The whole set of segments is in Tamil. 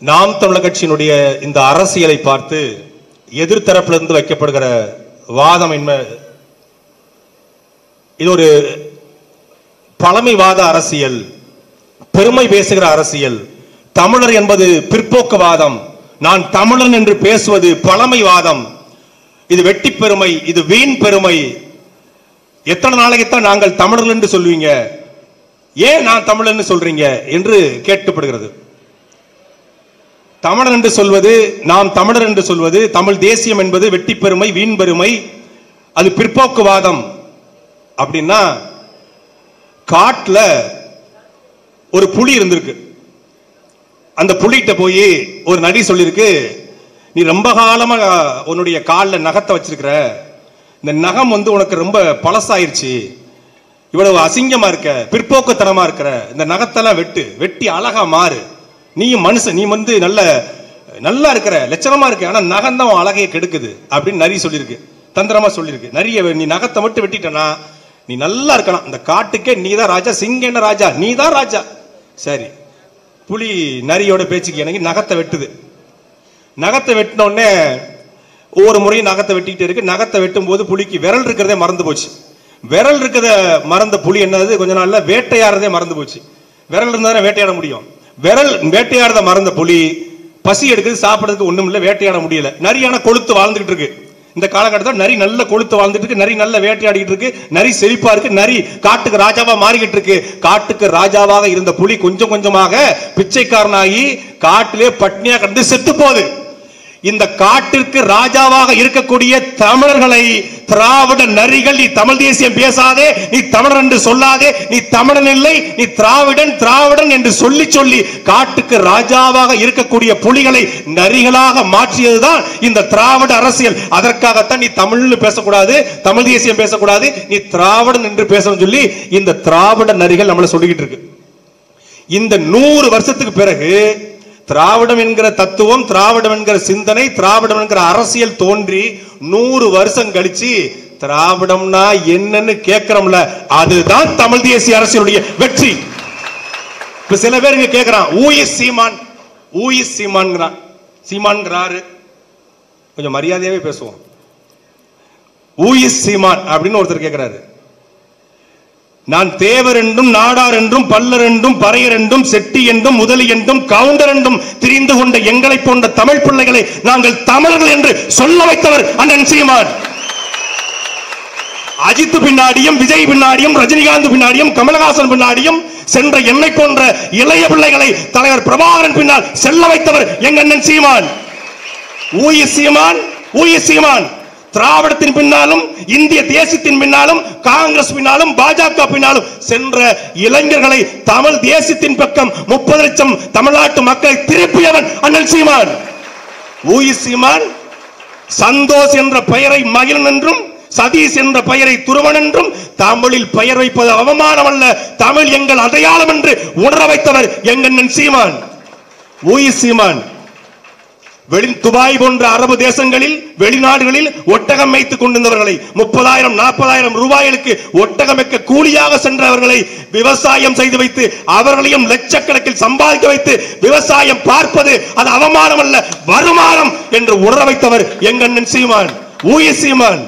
நாம் தமிழர் கட்சியினுடைய இந்த அரசியலை பார்த்து எதிர்த்தரப்பிலிருந்து வைக்கப்படுகிற வாதம் என்ன இது ஒரு பழமைவாத அரசியல் பெருமை பேசுகிற அரசியல் தமிழர் என்பது பிற்போக்குவாதம் நான் தமிழன் என்று பேசுவது பழமைவாதம் இது வெட்டி பெருமை இது வீண் பெருமை எத்தனை நாளைக்குத்தான் நாங்கள் தமிழர்கள் என்று சொல்லுவீங்க ஏன் நான் தமிழன் சொல்றீங்க என்று கேட்கப்படுகிறது தமிழர் என்று சொல்வது நாம் தமிழர் என்று சொல்வது தமிழ் தேசியம் என்பது வெட்டி பெருமை வீண் பெருமை அது பிற்போக்குவாதம் அப்படின்னா காட்டுல ஒரு புலி இருந்திருக்கு அந்த புலிகிட்ட போய் ஒரு நரி சொல்லியிருக்கு நீ ரொம்ப காலமா உன்னுடைய காலில் நகத்தை வச்சிருக்கிற இந்த நகம் வந்து உனக்கு ரொம்ப பழசாயிருச்சு இவ்வளவு அசிங்கமா இருக்க பிற்போக்குத்தனமா இருக்கிற இந்த நகத்தெல்லாம் வெட்டு வெட்டி அழகா மாறு நீயும் மனுஷன் நீ வந்து நல்ல நல்லா இருக்கிற லட்சணமா இருக்க ஆனா நகம் தான் உன் அழகையை கெடுக்குது அப்படின்னு நரி சொல்லியிருக்கு தந்திரமா சொல்லியிருக்கு நிறைய நீ நகத்தை மட்டும் வெட்டிட்டனா நீ நல்லா இருக்கலாம் இந்த காட்டுக்கே நீ தான் ராஜா சிங்கம் என்ன ராஜா நீ தான் ராஜா சரி புலி நரியோட பேச்சுக்கு எனக்கு நகத்தை வெட்டுது நகத்தை வெட்டின உடனே ஒவ்வொரு முறையும் நகத்தை வெட்டிக்கிட்டே இருக்கு நகத்தை வெட்டும் போது புலிக்கு விரல் இருக்கிறதே மறந்து போச்சு விரல் இருக்கிறத மறந்த புலி என்னது கொஞ்ச நாள்ல வேட்டையாடுறதே மறந்து போச்சு விரல் இருந்தா வேட்டையாட முடியும் விரல் வேட்டையாடுறத மறந்த புலி பசி எடுக்குது சாப்பிடுறதுக்கு ஒண்ணும் இல்ல வேட்டையாட முடியல நரியான கொளுத்து வாழ்ந்துகிட்டு இருக்கு இந்த காலகட்டத்தில் நரி நல்ல கொளுத்து வாழ்ந்துட்டு இருக்கு நரி நல்ல வேட்டையாடிட்டு இருக்கு நரி செழிப்பா இருக்கு நரி காட்டுக்கு ராஜாவா மாறிக்கிட்டு இருக்கு காட்டுக்கு ராஜாவாக இருந்த புலி கொஞ்சம் கொஞ்சமாக பிச்சைக்காரனாகி காட்டிலே பட்னியா கிடந்து செத்து போகுது இந்த காட்டிற்கு ராஜாவாக இருக்கக்கூடிய தமிழர்களை திராவிட நரிகள் நீ தமிழ் தேசியம் பேசாதே நீ தமிழர் என்று சொல்லாதே நீ தமிழன் இல்லை நீ திராவிடன் திராவிடன் என்று சொல்லி சொல்லி காட்டுக்கு ராஜாவாக இருக்கக்கூடிய புலிகளை நரிகளாக மாற்றியதுதான் இந்த திராவிட அரசியல் அதற்காகத்தான் நீ தமிழ்னு பேசக்கூடாது தமிழ் தேசியம் பேசக்கூடாது நீ திராவிடன் என்று பேசணும் சொல்லி இந்த திராவிட நரிகள் நம்மளை சொல்லிக்கிட்டு இருக்கு இந்த நூறு வருஷத்துக்கு பிறகு திராவிடம் என்கிற தத்துவம் திராவிடம் என்கிற சிந்தனை திராவிடம் என்கிற அரசியல் தோன்றி நூறு வருஷம் கழிச்சு திராவிடம்னா என்னன்னு கேட்கிறோம்ல அதுதான் தமிழ் தேசிய அரசியலுடைய வெற்றி இப்ப சில பேர் இங்க கேக்குறான் ஊயி சீமான் ஊயி சீமான்ங்கிறான் சீமான்ங்கிறாரு கொஞ்சம் மரியாதையாவே பேசுவோம் ஊயி சீமான் அப்படின்னு ஒருத்தர் கேக்குறாரு நான் தேவர் என்றும் நாடார் என்றும் பல்லர் என்றும் பறையர் என்றும் செட்டி என்றும் முதலி என்றும் கவுண்டர் என்றும் திரிந்து கொண்ட எங்களை போன்ற தமிழ் பிள்ளைகளை நாங்கள் தமிழர்கள் என்று சொல்ல வைத்தவர் அண்ணன் சீமான் அஜித் பின்னாடியும் விஜய் பின்னாடியும் ரஜினிகாந்த் பின்னாடியும் கமலஹாசன் பின்னாடியும் சென்ற என்னை போன்ற இளைய பிள்ளைகளை தலைவர் பிரபாகரன் பின்னால் செல்ல வைத்தவர் எங்க அண்ணன் சீமான் ஊயி சீமான் ஊயி சீமான் திராவிடத்தின் பின்னாலும் இந்திய தேசத்தின் பின்னாலும் காங்கிரஸ் பின்னாலும் பாஜக பின்னாலும் சென்ற இளைஞர்களை தமிழ் தேசத்தின் பக்கம் முப்பது லட்சம் தமிழ்நாட்டு மக்களை திருப்பியவன் அண்ணல் சீமான் ஊயி சீமான் சந்தோஷ் என்ற பெயரை மகிழன் என்றும் சதீஷ் என்ற பெயரை துருவன் என்றும் தமிழில் பெயர் வைப்பது அவமானம் அல்ல தமிழ் எங்கள் அடையாளம் என்று உணர வைத்தவர் எங்கண்ணன் சீமான் ஊயி சீமான் வெளி துபாய் போன்ற அரபு தேசங்களில் வெளிநாடுகளில் ஒட்டகம் வைத்துக் கொண்டிருந்தவர்களை முப்பதாயிரம் நாற்பதாயிரம் ரூபாய்களுக்கு ஒட்டகம் வைக்க கூலியாக சென்றவர்களை விவசாயம் செய்து வைத்து அவர்களையும் லட்சக்கணக்கில் சம்பாதிக்க வைத்து விவசாயம் பார்ப்பது அது அவமானம் அல்ல வருமானம் என்று உணர வைத்தவர் எங்கண்ணன் சீமான் ஊய சீமான்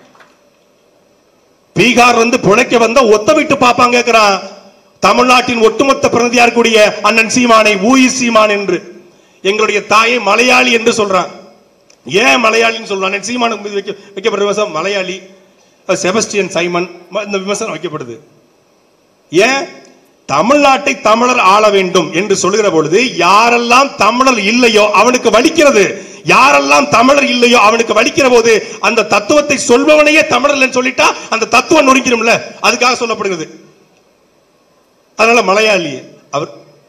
பீகார் வந்து பிழைக்க வந்த ஒத்த விட்டு பாப்பாங்க கேட்கிறான் தமிழ்நாட்டின் ஒட்டுமொத்த பிரதிநிதியா இருக்கக்கூடிய அண்ணன் சீமானை ஊயி சீமான் என்று எங்களுடைய தாயை மலையாளி என்று சொல்றான் ஏன் மலையாளின்னு சொல்றான் சீமானுக்கு மீது வைக்க வைக்கப்படுற விமர்சனம் மலையாளி அது செபஸ்டியன் சைமன் ம- இந்த விமர்சனம் வைக்கப்படுது ஏன் தமிழ்நாட்டை தமிழர் ஆள வேண்டும் என்று சொல்லுகிற பொழுது யாரெல்லாம் தமிழர் இல்லையோ அவனுக்கு வலிக்கிறது யாரெல்லாம் தமிழர் இல்லையோ அவனுக்கு வலிக்கிற போது அந்த தத்துவத்தை சொல்பவனையே தமிழர் இல்லைன்னு சொல்லிட்டா அந்த தத்துவம் நொறுங்கிடும்ல அதுக்காக சொல்லப்படுகிறது அதனால மலையாளி அவர்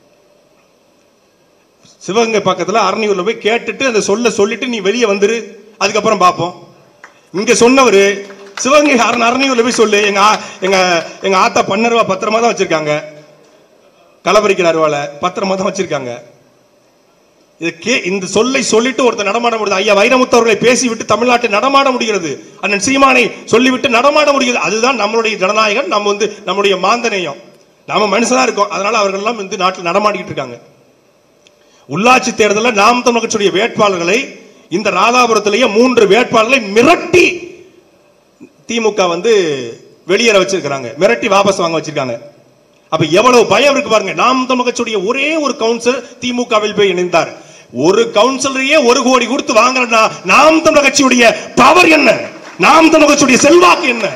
சிவகங்கை பக்கத்துல அரணியூர்ல போய் கேட்டுட்டு அந்த சொல்ல சொல்லிட்டு நீ வெளியே வந்துரு அதுக்கப்புறம் பார்ப்போம் இங்க சொன்னவர் சிவகங்கை அரண் அரணியூர்ல போய் சொல்லு எங்க ஆ- எங்க எங்க ஆத்தா பன்னருவா பத்திரமா தான் வச்சிருக்காங்க களபரிக்கிற அருவால பத்திரமா தான் வச்சிருக்காங்க இது கே இந்த சொல்லை சொல்லிட்டு ஒருத்தர் நடமாட முடியுது ஐயா வைரமுத்து அவர்களை பேசிவிட்டு தமிழ்நாட்டை நடமாட முடிகிறது அண்ணன் சீமானை சொல்லிவிட்டு நடமாட முடிகிறது அதுதான் நம்மளுடைய ஜனநாயகம் நம்ம வந்து நம்முடைய மாந்தநேயம் நாம மனுஷனா இருக்கோம் அதனால அவர்கள் எல்லாம் வந்து நாட்டில் நடமாடிக்கிட்டு இருக்காங்க உள்ளாட்சி தேர்தலில் நாம் தமிழர் கட்சியுடைய வேட்பாளர்களை இந்த ராதாபுரத்திலேயே மூன்று வேட்பாளர்களை மிரட்டி திமுக வந்து வெளியேற வச்சிருக்காங்க மிரட்டி வாபஸ் வாங்க வச்சிருக்காங்க அப்ப எவ்வளவு பயம் இருக்கு பாருங்க நாம் தமிழர் கட்சியுடைய ஒரே ஒரு கவுன்சிலர் திமுகவில் போய் இணைந்தார் ஒரு கவுன்சிலரையே ஒரு கோடி கொடுத்து வாங்குறா நாம் தமிழர் கட்சியுடைய பவர் என்ன நாம் தமிழர் கட்சியுடைய செல்வாக்கு என்ன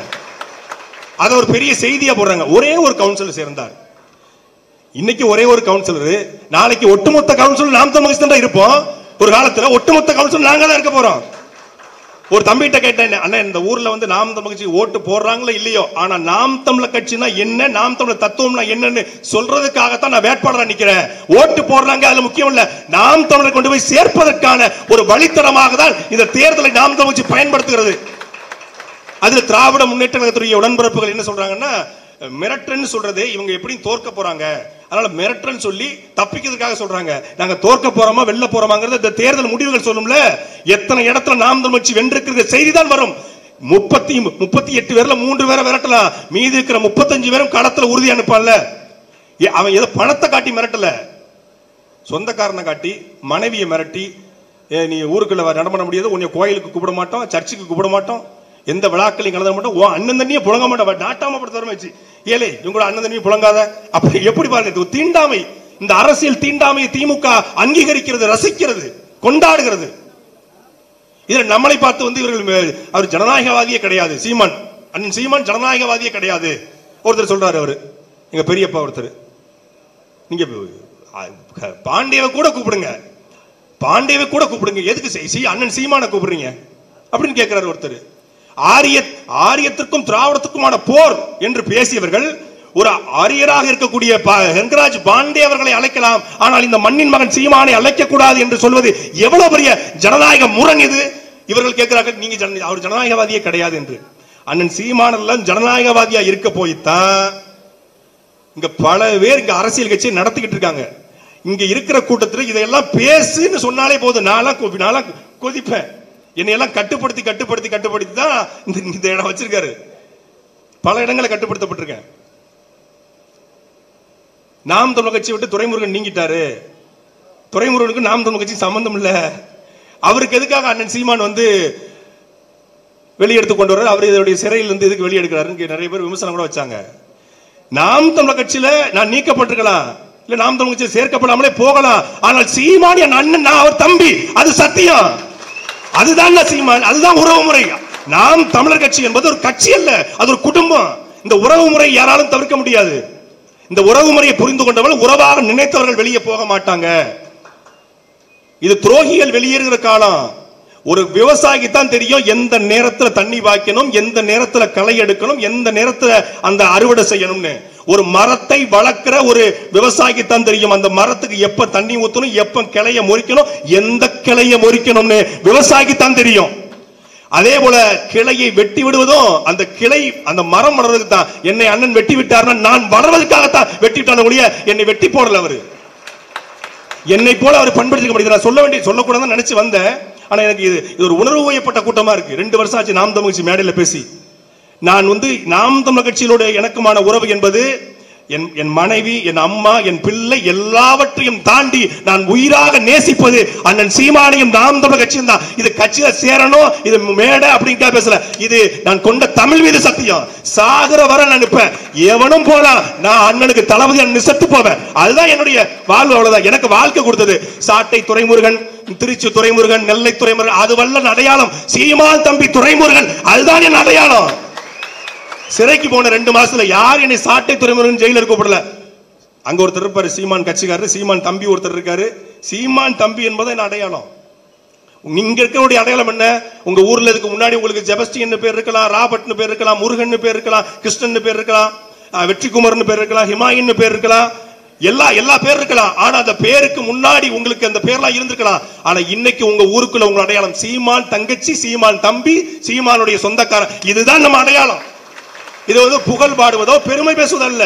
அதை ஒரு பெரிய செய்தியா போடுறாங்க ஒரே ஒரு கவுன்சிலர் சேர்ந்தார் இன்னைக்கு ஒரே ஒரு கவுன்சிலர் நாளைக்கு ஒட்டுமொத்த கவுன்சிலர் நாம் தமிழ் கட்சி தான் இருப்போம் ஒரு காலத்துல ஒட்டுமொத்த கவுன்சிலர் நாங்க தான் இருக்க போறோம் ஒரு தம்பிகிட்ட கேட்டேன் அண்ணா இந்த ஊர்ல வந்து நாம் தமிழ் கட்சி ஓட்டு போடுறாங்களோ இல்லையோ ஆனா நாம் தமிழர் கட்சினா என்ன நாம் தமிழர் தத்துவம்னா என்னன்னு சொல்றதுக்காகத்தான் நான் வேட்பாளரா நிக்கிறேன் ஓட்டு போடுறாங்க அதுல முக்கியம் இல்ல நாம் தமிழர் கொண்டு போய் சேர்ப்பதற்கான ஒரு வழித்தடமாக தான் இந்த தேர்தலை நாம் தமிழ் கட்சி பயன்படுத்துகிறது அதுல திராவிட முன்னேற்ற கழகத்துடைய உடன்பிறப்புகள் என்ன சொல்றாங்கன்னா மிரட்டன்னு சொல்றது இவங்க எப்படி தோற்க போறாங்க அதனால மிரட்டன்னு சொல்லி தப்பிக்கிறதுக்காக சொல்றாங்க நாங்க தோற்க போறோமா வெளில போறோமாங்கிறது இந்த தேர்தல் முடிவுகள் சொல்லும்ல எத்தனை இடத்துல நாம் தமிழ்ச்சி வென்றிருக்கிற செய்தி தான் வரும் முப்பத்தி முப்பத்தி எட்டு பேர்ல மூன்று பேரை விரட்டலாம் மீதி இருக்கிற முப்பத்தஞ்சு பேரும் களத்துல உறுதி அனுப்பான்ல ஏ, அவன் ஏதோ பணத்தை காட்டி மிரட்டல சொந்தக்காரனை காட்டி மனைவியை மிரட்டி ஏ, நீ ஊருக்குள்ள வர நடமாட முடியாது உன்னை கோயிலுக்கு கூப்பிட மாட்டோம் சர்ச்சுக்கு கூப்பிட மாட்டோம் எந்த விழாக்களையும் கலந்த மாட்டோம் உன் அண்ணன் தண்ணியை புழங்க மாட்டோம் நாட்டாம படுத்த வச்சு ஏலே இவங்களோட அண்ணன் தண்ணியை புழங்காத அப்ப எப்படி பாருங்க இது ஒரு தீண்டாமை இந்த அரசியல் தீண்டாமையை திமுக அங்கீகரிக்கிறது ரசிக்கிறது கொண்டாடுகிறது இதுல நம்மளை பார்த்து வந்து இவர்கள் மே- அவர் ஜனநாயகவாதியே கிடையாது சீமான் அண்ணன் சீமான் ஜனநாயகவாதியே கிடையாது ஒருத்தர் சொல்றாரு அவரு எங்க பெரியப்பா ஒருத்தர் நீங்க அஹ், க- பாண்டியவை கூட கூப்பிடுங்க பாண்டியவை கூட கூப்பிடுங்க எதுக்கு சி- சி அண்ணன் சீமான கூப்பிடுறீங்க அப்படின்னு கேட்கிறாரு ஒருத்தர் ஆரிய ஆரியத்திற்கும் திராவிடத்துக்குமான போர் என்று பேசியவர்கள் ஒரு ஆரியராக இருக்கக்கூடிய பா- ஹெங்கராஜ் பாண்டே அவர்களை அழைக்கலாம் ஆனால் இந்த மண்ணின் மகன் சீமானை அழைக்க கூடாது என்று சொல்வது எவ்வளவு பெரிய ஜனநாயக முரண் இது இவர்கள் கேட்கிறார்கள் நீங்க ஜன- அவர் ஜனநாயகவாதியே கிடையாது என்று அண்ணன் சீமானெல்லாம் ஜனநாயகவாதியா இருக்க போய்த்தான் இங்க பல பேர் இங்க அரசியல் கட்சி நடத்திக்கிட்டு இருக்காங்க இங்க இருக்கிற கூட்டத்துல இதையெல்லாம் பேசுன்னு சொன்னாலே போதும் நான்லாம் கொ- நான்லாம் கொதிப்பேன் என்னையெல்லாம் கட்டுப்படுத்தி கட்டுப்படுத்தி கட்டுப்படுத்தி தான் இந்த இந்த இடம் வச்சிருக்காரு பல இடங்களை கட்டுப்படுத்தப்பட்டிருக்கேன் நாம் தமிழ் கட்சி விட்டு துரைமுருகன் நீங்கிட்டாரு துரைமுருகனுக்கு நாம் தமிழ் கட்சி சம்பந்தம் இல்ல அவருக்கு எதுக்காக அண்ணன் சீமான் வந்து வெளியெடுத்து கொண்டு வர்றாரு அவர் இதோடைய சிறையில் இருந்து இதுக்கு வெளியெடுக்கிறாருன்னு நிறைய பேர் விமர்சனம் கூட வச்சாங்க நாம் தமிழர் கட்சியில நான் நீக்கப்பட்டிருக்கலாம் இல்ல நாம் தமிழர் கட்சியில் சேர்க்கப்படாமலே போகலாம் ஆனால் சீமான் என் அண்ணன் நான் அவர் தம்பி அது சத்தியம் அதுதான் நான் சீமான் அதுதான் உறவு முறை நாம் தமிழர் கட்சி என்பது ஒரு கட்சி அல்ல அது ஒரு குடும்பம் இந்த உறவு முறை யாராலும் தவிர்க்க முடியாது இந்த உறவு முறையை புரிந்து கொண்டவர்கள் உறவாக நினைத்தவர்கள் வெளியே போக மாட்டாங்க இது துரோகிகள் வெளியேறுகிற காலம் ஒரு விவசாயிக்கு தான் தெரியும் எந்த நேரத்துல தண்ணி பாய்க்கணும் எந்த நேரத்துல களை எடுக்கணும் எந்த நேரத்துல அந்த அறுவடை செய்யணும்னு ஒரு மரத்தை வளர்க்கிற ஒரு விவசாயிக்கு தான் தெரியும் அந்த மரத்துக்கு எப்ப தண்ணி ஊத்தணும் எப்ப கிளைய முறிக்கணும் எந்த கிளைய முறிக்கணும்னு விவசாயிக்கு தான் தெரியும் அதே போல கிளையை வெட்டி விடுவதும் அந்த கிளை அந்த மரம் வளர்றதுக்கு தான் என்னை அண்ணன் வெட்டி விட்டார்னா நான் வளர்வதற்காகத்தான் வெட்டி விட்டான ஒழிய என்னை வெட்டி போடல அவரு என்னை போல அவர் பண்படுத்திக்க முடியுது நான் சொல்ல வேண்டிய சொல்லக்கூடாதுன்னு நினைச்சு வந்தேன் ஆனா எனக்கு இது இது ஒரு உணர்வு வயப்பட்ட கூட்டமா இருக்கு ரெண்டு வருஷம் ஆச்சு நாம் தமிழ் கட்சி மேடையில பேசி நான் வந்து நாம் தமிழ் கட்சியிலோட எனக்குமான உறவு என்பது என் என் மனைவி என் அம்மா என் பிள்ளை எல்லாவற்றையும் தாண்டி நான் உயிராக நேசிப்பது அண்ணன் சீமானையும் நாம் தமிழ் கட்சியும் தான் இது கட்சியில சேரணும் இது மேடை அப்படின்ட்டு பேசல இது நான் கொண்ட தமிழ் மீது சத்தியம் சாகர வர நான் நிற்பேன் எவனும் போலாம் நான் அண்ணனுக்கு தளபதி அண்ணன் செத்து போவேன் அதுதான் என்னுடைய வாழ்வு அவ்வளவுதான் எனக்கு வாழ்க்கை கொடுத்தது சாட்டை துறைமுருகன் திருச்சி துறைமுருகன் நெல்லை துறைமுருகன் அது வல்ல அடையாளம் சீமான் தம்பி துறைமுருகன் அதுதான் என் அடையாளம் சிறைக்கு போன ரெண்டு மாசத்துல யார் என்னை சாட்டை துறைமுருகன் ஜெயில கூப்பிடல அங்க ஒருத்தர் இருப்பாரு சீமான் கட்சிக்காரர் சீமான் தம்பி ஒருத்தர் இருக்காரு சீமான் தம்பி என்பது என் அடையாளம் நீங்க இருக்கிறவருடைய அடையாளம் என்ன உங்க ஊர்ல இதுக்கு முன்னாடி உங்களுக்கு ஜெபஸ்டின் பேர் இருக்கலாம் ராபர்ட்னு பேர் இருக்கலாம் முருகன் பேர் இருக்கலாம் கிருஷ்ணன் பேர் இருக்கலாம் அஹ், வெற்றிக்குமரன் பேர் இருக்கலாம் ஹிமாயின் பேர் இருக்கலாம் எல்லா எல்லா பேர் இருக்கலாம் ஆனா அந்த பேருக்கு முன்னாடி உங்களுக்கு அந்த பேர்லாம் இருந்திருக்கலாம் ஆனா இன்னைக்கு உங்க ஊருக்குள்ள உங்க அடையாளம் சீமான் தங்கச்சி சீமான் தம்பி சீமானுடைய சொந்தக்காரன் இதுதான் நம்ம அடையாளம் இது வந்து புகழ் பாடுவதோ பெருமை பேசுவதல்ல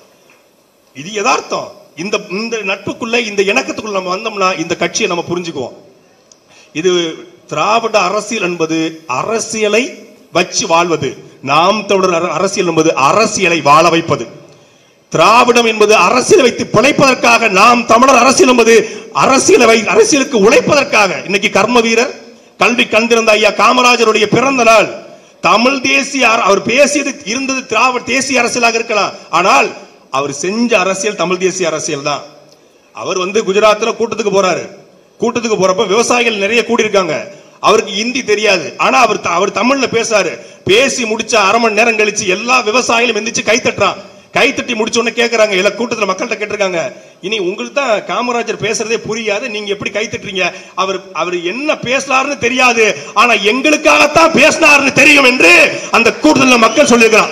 இது யதார்த்தம் இந்த இந்த நட்புக்குள்ள இந்த இணக்கத்துக்குள்ள நம்ம வந்தோம்னா இந்த கட்சியை நம்ம புரிஞ்சுக்குவோம் இது திராவிட அரசியல் என்பது அரசியலை வச்சு வாழ்வது நாம் தமிழர் அர- அரசியல் என்பது அரசியலை வாழ வைப்பது திராவிடம் என்பது அரசியல் வைத்து பிழைப்பதற்காக நாம் தமிழர் அரசியல் என்பது அரசியலை வை அரசியலுக்கு உழைப்பதற்காக இன்னைக்கு கர்ம வீரர் கல்வி கண்டிருந்த ஐயா காமராஜருடைய பிறந்த நாள் தமிழ் தேசிய அர- அவர் பேசியது இருந்தது திராவிட தேசிய அரசியலாக இருக்கலாம் ஆனால் அவர் செஞ்ச அரசியல் தமிழ் தேசிய அரசியல் தான் அவர் வந்து குஜராத்ல கூட்டத்துக்கு போறாரு கூட்டத்துக்கு போறப்ப விவசாயிகள் நிறைய கூடியிருக்காங்க அவருக்கு ஹிந்தி தெரியாது ஆனா அவர் த- அவர் தமிழ்ல பேசுறாரு பேசி முடிச்ச அரை மணி நேரம் கழிச்சு எல்லா விவசாயிகளும் எந்திரிச்சு கை தட்டுறான் கை தட்டி முடிச்ச உடனே கேக்குறாங்க எல்லா கூட்டத்துல மக்கள்கிட்ட கேட்டிருக்காங்க இனி உங்களுக்கு தான் காமராஜர் பேசுறதே புரியாது நீங்க எப்படி கை தட்டுறீங்க அவர் அவர் என்ன பேசுறாருன்னு தெரியாது ஆனா எங்களுக்காகத்தான் பேசினாருன்னு தெரியும் என்று அந்த கூட்டத்துல மக்கள் சொல்லியிருக்கிறான்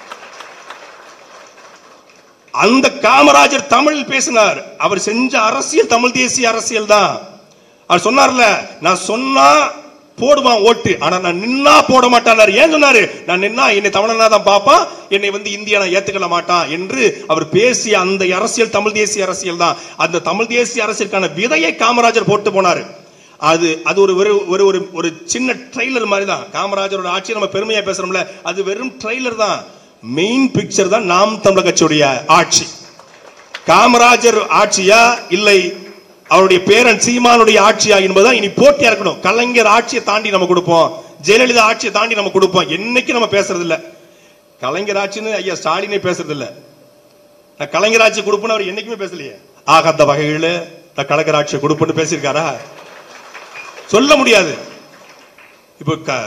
அந்த காமராஜர் தமிழ் பேசினார் அவர் செஞ்ச அரசியல் தமிழ் தேசிய அரசியல் தான் அவர் சொன்னார்ல நான் சொன்னா போடுவான் ஓட்டு ஆனா நான் நின்னா போட மாட்டான் ஏன் சொன்னாரு நான் நின்னா என்னை தமிழனா தான் பார்ப்பான் என்னை வந்து இந்தியா நான் ஏத்துக்கல மாட்டான் என்று அவர் பேசிய அந்த அரசியல் தமிழ் தேசிய அரசியல் தான் அந்த தமிழ் தேசிய அரசியலுக்கான விதையை காமராஜர் போட்டு போனாரு அது அது ஒரு ஒரு ஒரு ஒரு ஒரு சின்ன ட்ரெய்லர் மாதிரி தான் காமராஜரோட ஆட்சி நம்ம பெருமையா பேசுறோம்ல அது வெறும் ட்ரெய்லர் தான் மெயின் பிக்சர் தான் நாம் தமிழக கட்சியுடைய ஆட்சி காமராஜர் ஆட்சியா இல்லை அவருடைய பேரன் சீமானுடைய ஆட்சியா என்பதுதான் இனி போட்டியா இருக்கணும் கலைஞர் ஆட்சியை தாண்டி நம்ம கொடுப்போம் ஜெயலலிதா ஆட்சியை தாண்டி நம்ம கொடுப்போம் என்னைக்கு நம்ம பேசுறது இல்ல கலைஞர் ஆட்சின்னு ஐயா ஸ்டாலினே பேசுறது இல்ல நான் கலைஞர் ஆட்சி கொடுப்பேன்னு அவர் என்னைக்குமே பேசலையே ஆகாத வகையில் நான் கலைஞர் ஆட்சியை கொடுப்பேன்னு பேசியிருக்காரா சொல்ல முடியாது இப்போ க-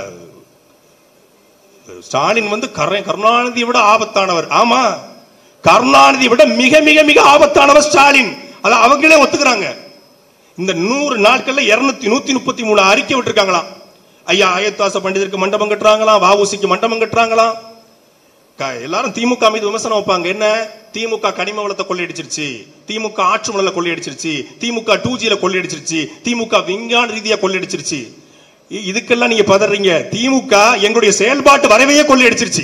ஸ்டாலின் வந்து கரை கருணாநிதியை விட ஆபத்தானவர் ஆமா கருணாநிதியை விட மிக மிக மிக ஆபத்தானவர் ஸ்டாலின் அத அவங்களே ஒத்துக்கிறாங்க இந்த நூறு நாட்கள்ல இருநூத்தி நூத்தி முப்பத்தி மூணு அறிக்கை விட்டுருக்காங்களாம் ஐயா ஆயத்தாச பண்டிதருக்கு மண்டபம் கட்டுறாங்களாம் வாவுசிக்கு மண்டபம் கட்டுறாங்களாம் க- எல்லாரும் திமுக மீது விமர்சனம் வைப்பாங்க என்ன திமுக கனிம வளத்தை கொள்ளையடிச்சிருச்சு திமுக ஆற்று மணல கொள்ளையடிச்சிருச்சு திமுக டூ ஜில கொள்ளையடிச்சிருச்சு திமுக விஞ்ஞான ரீதியா கொள்ளையடிச்சிருச்சு இ- இதுக்கெல்லாம் நீங்க பதறீங்க திமுக எங்களுடைய செயல்பாட்டு வரவையே கொள்ளையடிச்சிருச்சு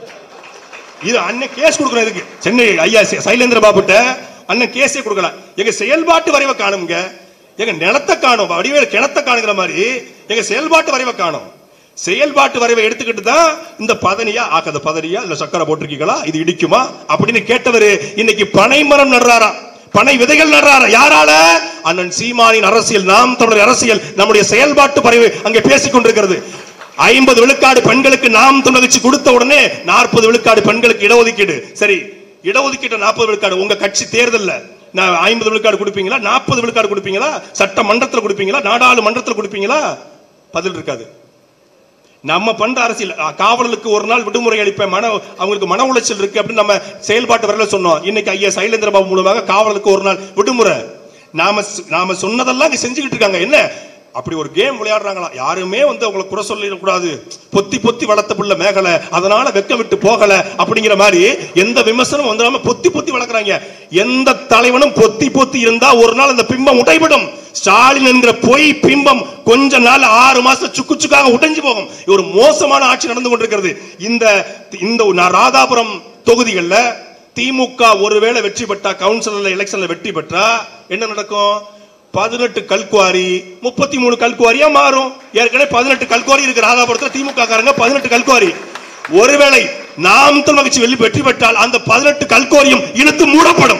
இது அண்ணன் கேஸ் கொடுக்கணும் இதுக்கு சென்னை ஐயா சை- சைலேந்திர பாபுட்ட அண்ணன் கேஸே கொடுக்கலாம் எங்க செயல்பாட்டு வரைவை காணுங்க எங்க நிலத்தை காணும் வடிவேல் கிணத்தை காணுங்கிற மாதிரி எங்க செயல்பாட்டு வரைவை காணும் செயல்பாட்டு வரைவை எடுத்துக்கிட்டு தான் இந்த பதனியா ஆக்காத பதனியா இல்ல சக்கரை போட்டிருக்கீங்களா இது இடிக்குமா அப்படின்னு கேட்டவர் இன்னைக்கு பனை மரம் நடுறாரா பனை விதைகள் நடுறாரா யாரால அண்ணன் சீமானின் அரசியல் நாம் தமிழர் அரசியல் நம்முடைய செயல்பாட்டு பறவை அங்கே பேசிக் கொண்டிருக்கிறது ஐம்பது விழுக்காடு பெண்களுக்கு நாம் தமிழகச்சி கொடுத்த உடனே நாற்பது விழுக்காடு பெண்களுக்கு இடஒதுக்கீடு சரி இடஒதுக்கீட்டு நாற்பது விழுக்காடு உங்க கட்சி தேர்தல்ல நான் ஐம்பது விழுக்காடு கொடுப்பீங்களா நாற்பது விழுக்காடு கொடுப்பீங்களா சட்டமன்றத்தில் கொடுப்பீங்களா நாடாளுமன்றத்தில் கொடுப்பீங்களா பதில் இருக்காது நம்ம பண்ற அரசியல் அ, காவலருக்கு ஒரு நாள் விடுமுறை அளிப்பேன் மன அவங்களுக்கு மன உளைச்சல் இருக்கு அப்படின்னு நம்ம செயல்பாட்டு வரல சொன்னோம் இன்னைக்கு ஐயா சைலேந்திர பாபு மூலமாக காவலருக்கு ஒரு நாள் விடுமுறை நாம சொ- நாம சொன்னதெல்லாம் இங்க செஞ்சுக்கிட்டு இருக்காங்க என்ன அப்படி ஒரு கேம் விளையாடுறாங்களா யாருமே வந்து அவங்களை குறை சொல்லிடக்கூடாது பொத்தி பொத்தி வளர்த்த புள்ள மேகலை அதனால வெக்க விட்டு போகல அப்படிங்கிற மாதிரி எந்த விமர்சனம் வந்துடாம பொத்தி பொத்தி வளர்க்குறாங்க எந்த தலைவனும் பொத்தி பொத்தி இருந்தா ஒரு நாள் அந்த பிம்பம் உடைபடும் ஸ்டாலின் என்கிற பொய் பிம்பம் கொஞ்ச நாள் ஆறு மாசம் சுக்கு சுக்காக உடைஞ்சு போகும் இது ஒரு மோசமான ஆட்சி நடந்து கொண்டிருக்கிறது இந்த இந்த நான் ராதாபுரம் தொகுதிகள்ல திமுக ஒருவேளை வெற்றி பெற்றா கவுன்சிலர்ல எலெக்ஷன்ல வெற்றி பெற்றா என்ன நடக்கும் பதினெட்டு கல்குவாரி முப்பத்தி மூணு கல்குவாரியா மாறும் ஏற்கனவே பதினெட்டு கல்குவாரி இருக்கு ராதாபுரத்துல திமுக காரங்க பதினெட்டு கல்குவாரி ஒருவேளை நாம் தமிழ் மகிழ்ச்சி வெள்ளி வெற்றி பெற்றால் அந்த பதினெட்டு கல்குவாரியும் இழுத்து மூடப்படும்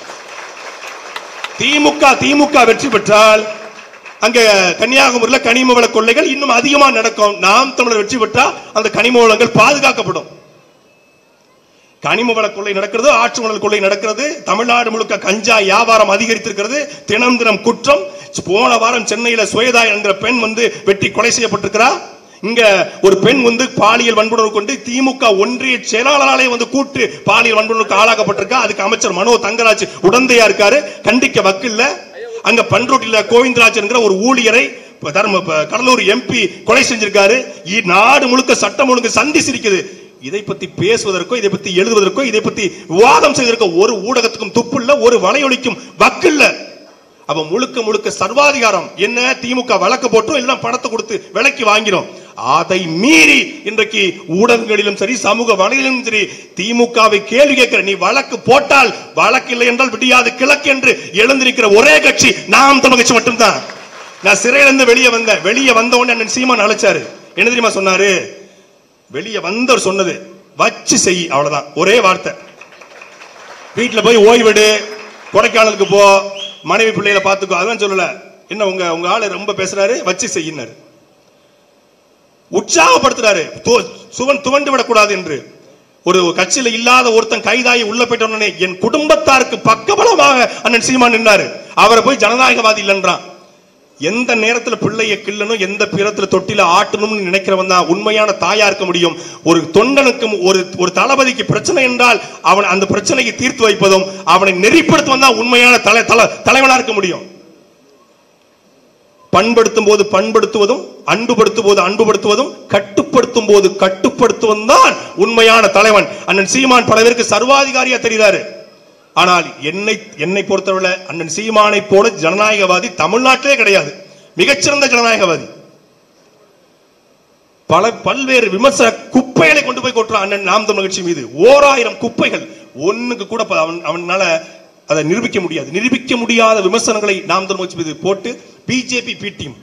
திமுக திமுக வெற்றி பெற்றால் அங்க கன்னியாகுமரியில கனிம வள கொள்ளைகள் இன்னும் அதிகமா நடக்கும் நாம் தமிழர் வெற்றி பெற்றால் அந்த கனிம வளங்கள் பாதுகாக்கப்படும் கனிம வள கொள்ளை நடக்கிறது ஆற்று மணல் கொள்ளை நடக்கிறது தமிழ்நாடு முழுக்க கஞ்சா வியாபாரம் அதிகரித்திருக்கிறது தினம் தினம் குற்றம் போன வாரம் சென்னையில சுவேதா என்கிற பெண் வந்து வெட்டி கொலை செய்யப்பட்டிருக்கிறார் இங்க ஒரு பெண் வந்து பாலியல் வன்புணர்வு கொண்டு திமுக ஒன்றிய செயலாளராலே வந்து கூட்டு பாலியல் வன்புணர்வுக்கு ஆளாக்கப்பட்டிருக்கா அதுக்கு அமைச்சர் மனோ தங்கராஜ் உடந்தையா இருக்காரு கண்டிக்க வக்கில்ல அங்க பன்ருட்டில கோவிந்தராஜ் என்கிற ஒரு ஊழியரை தர்ம ப- கடலூர் எம்பி கொலை செஞ்சிருக்காரு இ- நாடு முழுக்க சட்டம் ஒழுங்கு சந்தி சிரிக்குது இதை பத்தி பேசுவதற்கோ இதை பத்தி எழுதுவதற்கோ இதை பத்தி விவாதம் செய்வதற்கோ ஒரு ஊடகத்துக்கும் துப்பு இல்ல ஒரு வலையொலிக்கும் வக்கில்ல அப்ப முழுக்க முழுக்க சர்வாதிகாரம் என்ன திமுக வழக்கு போட்டோம் இல்ல பணத்தை கொடுத்து விலைக்கு வாங்கினோம் அதை மீறி இன்றைக்கு ஊடகங்களிலும் சரி சமூக வலையிலும் சரி திமுகவை கேள்வி கேட்கிற நீ வழக்கு போட்டால் வழக்கு இல்லை என்றால் விடியாது கிழக்கு என்று எழுந்திருக்கிற ஒரே கட்சி நாம் தமிழ் கட்சி மட்டும்தான் நான் சிறையில இருந்து வெளியே வந்தேன் வெளியே வந்த உடனே அண்ணன் சீமான் அழைச்சாரு என்ன தெரியுமா சொன்னாரு வெளியே வந்தவர் சொன்னது வச்சு செய் அவ்வளவுதான் ஒரே வார்த்தை வீட்டுல போய் ஓய்வெடு கொடைக்கானலுக்கு போ மனைவி பிள்ளைகளை பார்த்துக்கோ அதெல்லாம் சொல்லல என்ன உங்க உங்க ஆளு ரொம்ப பேசுறாரு வச்சு செய்யினாரு உற்சாகப்படுத்துறாரு து- சுவன் துவண்டு விடக்கூடாது என்று ஒரு கட்சியில இல்லாத ஒருத்தன் கைதாகி உள்ள போயிட்ட உடனே என் குடும்பத்தாருக்கு பக்கபலமாக அண்ணன் சீமான் நின்னாரு அவரை போய் ஜனநாயகவாதி இல்லைன்றான் எந்த நேரத்துல பிள்ளைய கிள்ளணும் எந்த பிறத்துல தொட்டில ஆட்டணும்னு நினைக்கிறவன் தான் உண்மையான தாயா இருக்க முடியும் ஒரு தொண்டனுக்கு ஒரு ஒரு தளபதிக்கு பிரச்சனை என்றால் அவன் அந்த பிரச்சனைக்கு தீர்த்து வைப்பதும் அவனை நெறிப்படுத்துவன் தான் உண்மையான தலை தல தலைவனா இருக்க முடியும் பண்படுத்தும் போது பண்படுத்துவதும் அன்புபடுத்தும் போது அன்புபடுத்துவதும் கட்டுப்படுத்தும் போது கட்டுப்படுத்துவதும் தான் உண்மையான தலைவன் அண்ணன் சீமான் பல பேருக்கு சர்வாதிகாரியா தெரிகிறாரு ஆனால் என்னை என்னை பொறுத்தவரை அண்ணன் சீமானை போல ஜனநாயகவாதி தமிழ்நாட்டிலே கிடையாது மிகச்சிறந்த ஜனநாயகவாதி பல பல்வேறு விமர்சன குப்பைகளை கொண்டு போய் கொட்டுறான் அண்ணன் நாம் தமிழ் கட்சி மீது ஓராயிரம் குப்பைகள் ஒண்ணுக்கு கூட ப- அவன் அவனால அதை நிரூபிக்க முடியாது நிரூபிக்க முடியாத விமர்சனங்களை நாம் தமிழ் கட்சி மீது போட்டு பிஜேபி பி டீம்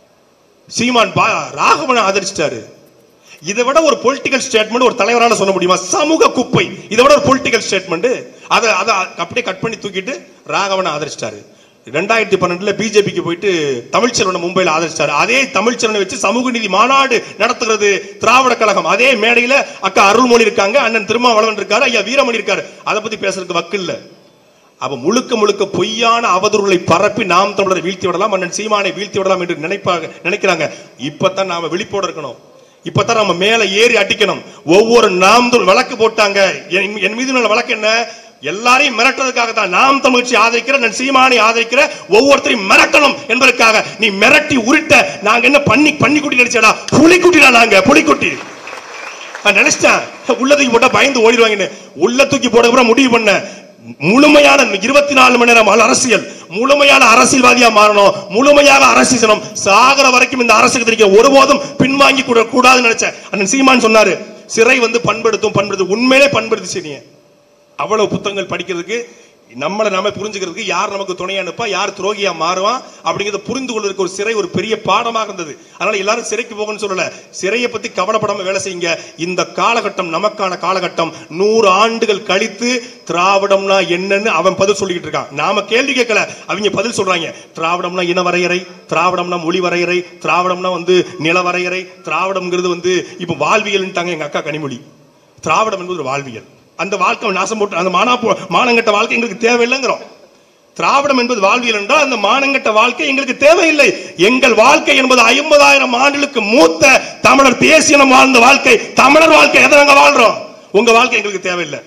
சீமான் பா ராகவனை ஆதரிச்சிட்டாரு இதை விட ஒரு பொலிட்டிக்கல் ஸ்டேட்மெண்ட் ஒரு தலைவரால சொல்ல முடியுமா சமூக குப்பை இதை விட ஒரு பொலிட்டிக்கல் ஸ்டேட்மெண்ட் அதை அதை அப்படியே கட் பண்ணி தூக்கிட்டு ராகவனை ஆதரிச்சிட்டாரு ரெண்டாயிரத்தி பன்னெண்டுல பிஜேபிக்கு போயிட்டு தமிழ்ச்செல்வனை மும்பையில் ஆதரிச்சிட்டாரு அதே தமிழ்ச்செல்வனை வச்சு சமூக நீதி மாநாடு நடத்துகிறது திராவிட கழகம் அதே மேடையில அக்கா அருள்மொழி இருக்காங்க அண்ணன் திருமாவளவன் இருக்காரு ஐயா வீரமணி இருக்காரு அதை பத்தி பேசுறதுக்கு வக்கு இல்ல அவ முழுக்க முழுக்க பொய்யான அவதூறுகளை பரப்பி நாம் தமிழரை வீழ்த்தி விடலாம் அண்ணன் சீமானை வீழ்த்தி விடலாம் என்று நினைப்பாங்க நினைக்கிறாங்க இப்பதான் நாம விழிப்போட இருக்கணும் இப்பதான் நம்ம மேல ஏறி அடிக்கணும் ஒவ்வொரு நாம் தமிழ் வழக்கு போட்டாங்க என் என் மீது உள்ள வழக்கு என்ன எல்லாரையும் மிரட்டுறதுக்காக தான் நாம் தமிழ்ச்சி ஆதரிக்கிற நான் சீமானை ஆதரிக்கிற ஒவ்வொருத்தரையும் மிரட்டணும் என்பதற்காக நீ மிரட்டி உருட்ட நாங்க என்ன பண்ணி பண்ணிக்குட்டி நடிச்சடா புலிக்குட்டிடா நாங்க புலிக்குட்டி நான் நினைச்சிட்டேன் உள்ள தூக்கி போட்டா பயந்து ஓடிடுவாங்கன்னு உள்ள தூக்கி போட அப்புறம் முடிவு பண்ண முழுமையான இருபத்தி நாலு மணி நேரம் அரசியல் முழுமையான அரசியல்வாதியா மாறணும் முழுமையாக அரசியல் செய்யணும். சாகர வரைக்கும் இந்த அரசுக்கு தெரிவிக்க ஒருபோதும் பின்வாங்கி கூட கூடாதுன்னு நினைச்சேன் அண்ணன் சீமான் சொன்னாரு சிறை வந்து பண்படுத்தும் பண்படுத்தும் உண்மையிலே பண்படுத்துச்சு நீ அவ்வளவு புத்தகங்கள் படிக்கிறதுக்கு நம்மளை நாம புரிஞ்சுக்கிறதுக்கு யார் நமக்கு துணையா அனுப்பா யார் துரோகியா மாறுவான் அப்படிங்கறத புரிந்து கொள்வதற்கு ஒரு சிறை ஒரு பெரிய பாடமாக இருந்தது அதனால எல்லாரும் சிறைக்கு போகணும்னு சொல்லல சிறையை பத்தி கவலைப்படாம வேலை செய்யுங்க இந்த காலகட்டம் நமக்கான காலகட்டம் நூறு ஆண்டுகள் கழித்து திராவிடம்னா என்னன்னு அவன் பதில் சொல்லிக்கிட்டு இருக்கான் நாம கேள்வி கேட்கல அவங்க பதில் சொல்றாங்க திராவிடம்னா இன வரையறை திராவிடம்னா மொழி வரையறை திராவிடம்னா வந்து நில வரையறை திராவிடம்ங்கிறது வந்து இப்ப வாழ்வியல்ன்ட்டாங்க எங்க அக்கா கனிமொழி திராவிடம் என்பது ஒரு வாழ்வியல் அந்த வாழ்க்கை நாசம் போட்டு அந்த மானா போ- மானங்கெட்ட வாழ்க்கை எங்களுக்கு தேவையில்லைங்கிறோம் திராவிடம் என்பது வாழ்வியல் என்றால் அந்த மானங்கெட்ட வாழ்க்கை எங்களுக்கு தேவையில்லை எங்கள் வாழ்க்கை என்பது ஐம்பதாயிரம் ஆண்டுகளுக்கு மூத்த தமிழர் தேசியம் வாழ்ந்த வாழ்க்கை தமிழர் வாழ்க்கை எதை நாங்க வாழ்றோம் உங்க வாழ்க்கை எங்களுக்கு தேவையில்லை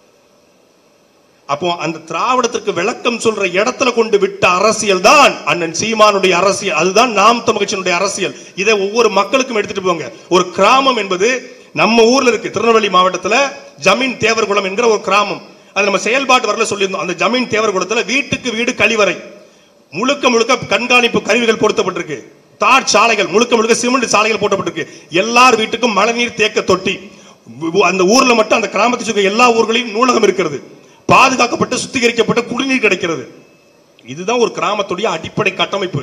அப்போ அந்த திராவிடத்திற்கு விளக்கம் சொல்ற இடத்துல கொண்டு விட்ட அரசியல் தான் அண்ணன் சீமானுடைய அரசியல் அதுதான் நாம் தமிழ்ச்சியினுடைய அரசியல் இதை ஒவ்வொரு மக்களுக்கும் எடுத்துட்டு போங்க ஒரு கிராமம் என்பது நம்ம ஊர்ல இருக்கு திருநெல்வேலி மாவட்டத்துல ஜமீன் தேவர்குளம் என்கிற ஒரு கிராமம் அது நம்ம செயல்பாட்டு வரல சொல்லியிருந்தோம் அந்த ஜமீன் தேவர்குளத்துல வீட்டுக்கு வீடு கழிவறை முழுக்க முழுக்க கண்காணிப்பு கருவிகள் பொருத்தப்பட்டிருக்கு தார் சாலைகள் முழுக்க முழுக்க சிமெண்ட் சாலைகள் போட்டப்பட்டிருக்கு எல்லார் வீட்டுக்கும் மழைநீர் தேக்க தொட்டி உ- அந்த ஊர்ல மட்டும் அந்த கிராமத்தை சுற்றி எல்லா ஊர்களையும் நூலகம் இருக்கிறது பாதுகாக்கப்பட்டு சுத்திகரிக்கப்பட்ட குடிநீர் கிடைக்கிறது இதுதான் ஒரு கிராமத்துடைய அடிப்படை கட்டமைப்பு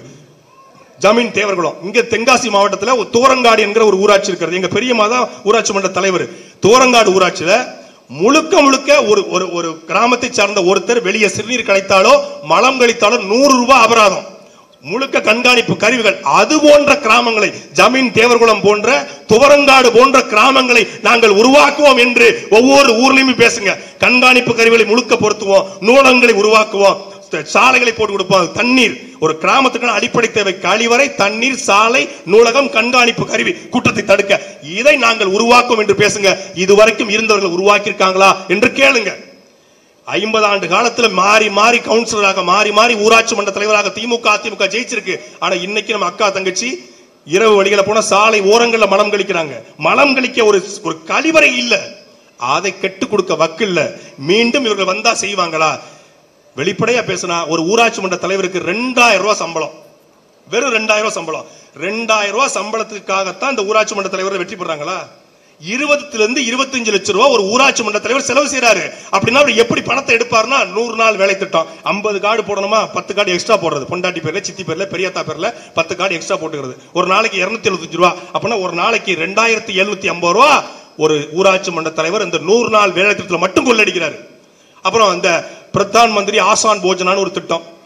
ஜமீன் தேவர்களும் இங்க தென்காசி மாவட்டத்துல ஒரு தூரங்காடு என்கிற ஒரு ஊராட்சி இருக்கிறது எங்க பெரியம்மா தான் ஊராட்சி மன்ற தலைவர் தூரங்காடு ஊராட்சியில முழுக்க முழுக்க ஒரு ஒரு ஒரு கிராமத்தை சார்ந்த ஒருத்தர் வெளியே சிறுநீர் கழித்தாலோ மலம் கழித்தாலோ நூறு ரூபாய் அபராதம் முழுக்க கண்காணிப்பு கருவிகள் அது போன்ற கிராமங்களை ஜமீன் தேவர்குளம் போன்ற துவரங்காடு போன்ற கிராமங்களை நாங்கள் உருவாக்குவோம் என்று ஒவ்வொரு ஊர்லயுமே பேசுங்க கண்காணிப்பு கருவிகளை முழுக்க பொருத்துவோம் நூலகங்களை உருவாக்குவோம் சாலைகளை போட்டு கொடுப்போம் தண்ணீர் ஒரு கிராமத்துக்கான அடிப்படை தேவை கழிவறை தண்ணீர் சாலை நூலகம் கண்காணிப்பு கருவி குற்றத்தை தடுக்க இதை நாங்கள் உருவாக்குவோம் என்று பேசுங்க இதுவரைக்கும் இருந்தவர்கள் உருவாக்கியிருக்காங்களா என்று கேளுங்க ஐம்பது ஆண்டு காலத்துல மாறி மாறி கவுன்சிலராக மாறி மாறி ஊராட்சி மன்ற தலைவராக திமுக அதிமுக ஜெயிச்சிருக்கு ஆனா இன்னைக்கு நம்ம அக்கா தங்கச்சி இரவு வழிகளை போனா சாலை ஓரங்கள்ல மலம் கழிக்கிறாங்க மலம் கழிக்க ஒரு ஒரு கழிவறை இல்ல அதை கெட்டு கொடுக்க வக்கு இல்ல மீண்டும் இவர்கள் வந்தா செய்வாங்களா வெளிப்படையா பேசினா ஒரு ஊராட்சி மன்ற தலைவருக்கு ரெண்டாயிரம் ரூபாய் சம்பளம் வெறும் ரெண்டாயிரம் ரூபாய் சம்பளம் ரெண்டாயிரம் ரூபாய் சம்பளத்துக்காகத்தான் இந்த ஊராட்சி மன்ற தலைவர் வெற்றி பெறாங்களா இருபதுல இருந்து இருபத்தஞ்சு லட்சம் ரூபாய் ஒரு ஊராட்சி மன்ற தலைவர் செலவு செய்யறாரு அப்படின்னா அவர் எப்படி பணத்தை எடுப்பாருன்னா நூறு நாள் வேலை திட்டம் ஐம்பது கார்டு போடணுமா பத்து கார்டு எக்ஸ்ட்ரா போடுறது பொண்டாட்டி பேர்ல சித்தி பேர்ல பெரியத்தா பேர்ல பத்து கார்டு எக்ஸ்ட்ரா போட்டுக்கிறது ஒரு நாளைக்கு இருநூத்தி எழுபத்தஞ்சு ரூபா அப்படின்னா ஒரு நாளைக்கு ரெண்டாயிரத்தி எழுநூத்தி ஐம்பது ரூபா ஒரு ஊராட்சி மன்ற தலைவர் இந்த நூறு நாள் வேலை திட்டத்தில் மட்டும் கொள்ளடிக்கிறாரு அப்புறம் இந்த பிரதான் மந்திரி ஆசான் போஜனான்னு ஒரு திட்டம்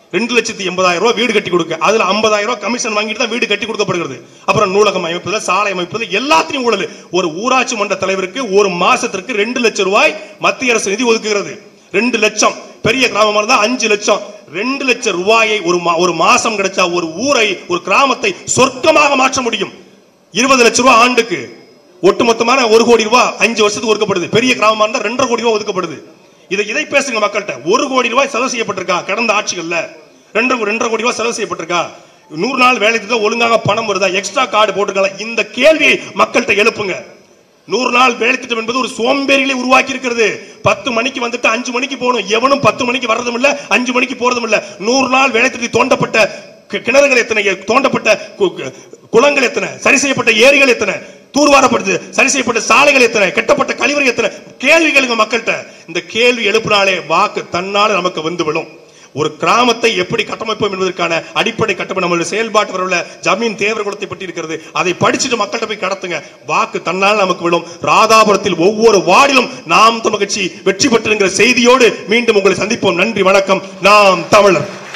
ரெண்டு லட்சத்தி எண்பதாயிரம் ரூபாய் வீடு கட்டி கொடுக்க அதுல ஐம்பதாயிரம் ரூபாய் கமிஷன் வாங்கிட்டு தான் வீடு கட்டி கொடுக்கப்படுகிறது அப்புறம் நூலகம் அமைப்பதில் சாலை அமைப்பதில் எல்லாத்தையும் ஊழல் ஒரு ஊராட்சி மன்ற தலைவருக்கு ஒரு மாசத்திற்கு ரெண்டு லட்சம் ரூபாய் மத்திய அரசு நிதி ஒதுக்குகிறது ரெண்டு லட்சம் பெரிய கிராமமா இருந்தா அஞ்சு லட்சம் ரெண்டு லட்சம் ரூபாயை ஒரு மா- ஒரு மாசம் கிடைச்சா ஒரு ஊரை ஒரு கிராமத்தை சொர்க்கமாக மாற்ற முடியும் இருபது லட்சம் ரூபாய் ஆண்டுக்கு ஒட்டுமொத்தமான ஒரு கோடி ரூபாய் அஞ்சு வருஷத்துக்கு ஒதுக்கப்படுது பெரிய கிராமமா இருந்தா ரெண்டரை கோடி ரூபாய் ஒதுக்கப்படுது இதை இதை பேசுங்க மக்கள்கிட்ட ஒரு கோடி ரூபாய் செலவு செய்யப்பட்டிருக்கா கடந்த ஆட்சிகள்ல ரெண்டரை ரெண்டரை கோடி ரூபாய் செலவு செய்யப்பட்டிருக்கா நூறு நாள் வேலை திட்டம் ஒழுங்காக பணம் வருதா எக்ஸ்ட்ரா கார்டு போட்டிருக்கலாம் இந்த கேள்வியை மக்கள்கிட்ட எழுப்புங்க நூறு நாள் வேலை திட்டம் என்பது ஒரு சோம்பேறிகளை உருவாக்கி இருக்கிறது பத்து மணிக்கு வந்துட்டு அஞ்சு மணிக்கு போகணும் எவனும் பத்து மணிக்கு வர்றதும் இல்ல அஞ்சு மணிக்கு போறதும் இல்ல நூறு நாள் வேலை திட்டம் தோண்டப்பட்ட கி- கிணறுகள் எத்தனை தோண்டப்பட்ட கு- கு- குளங்கள் எத்தனை சரி செய்யப்பட்ட ஏரிகள் எத்தனை தூர்வாரப்படுது சரி செய்யப்பட்ட சாலைகள் எத்தனை கட்டப்பட்ட கழிவறை எத்தனை கேள்விகளுங்க மக்கள்கிட்ட இந்த கேள்வி எழுப்பினாலே வாக்கு தன்னால நமக்கு வந்து விடும் ஒரு கிராமத்தை எப்படி கட்டமைப்போம் என்பதற்கான அடிப்படை கட்டமைப்பு நம்மளுடைய செயல்பாட்டு வரவுல ஜமீன் தேவர் குலத்தை பற்றி இருக்கிறது அதை படிச்சுட்டு மக்கள்கிட்ட போய் கடத்துங்க வாக்கு தன்னால் நமக்கு விடும் ராதாபுரத்தில் ஒவ்வொரு வார்டிலும் நாம் தமிழ் கட்சி வெற்றி பெற்றிருக்கிற செய்தியோடு மீண்டும் உங்களை சந்திப்போம் நன்றி வணக்கம் நாம் தமிழர்